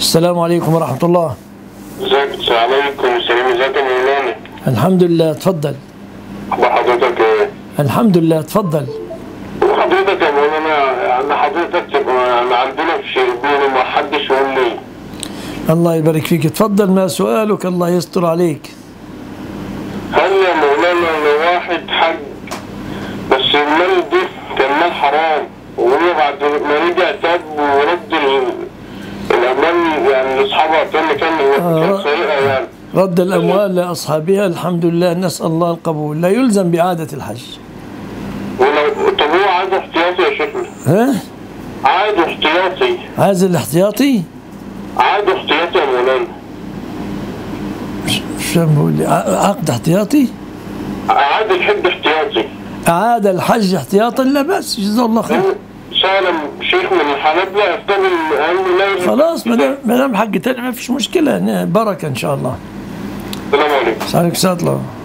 السلام عليكم ورحمة الله ازيك السلام عليكم السلام ازيك يا مولانا الحمد لله تفضل اخبار حضرتك ايه؟ الحمد لله تفضل وحضرتك يا مولانا يعني حضرتك تبقى أنا عندنا في شربين وما حدش يقول لي الله يبارك فيك تفضل ما سؤالك الله يستر عليك هل يا مولانا لو واحد حج بس المال ده كان مال حرام وهو بعد ما رجع تاب ورد ال- الاموال يعني لاصحابها كان كان آه. كان سرقه يعني رد الأموال لأصحابها الحمد لله نسأل الله القبول لا يلزم بإعادة الحج ولو طب هو عايز احتياطي يا شيخنا ها عايز احتياطي عايز الاحتياطي عايز احتياطي يا مولانا شو بقول لي ع- عقد احتياطي عايز الحج احتياطي أعاد الحج احتياطا لا بأس جزاه الله خير سالم شيخ من الحنابلة يفترض قال له لا يجوز. خلاص ما دام ما دام حق تاني ما فيش مشكلة بركة إن شاء الله السلام عليكم عليكم السلام ورحمة الله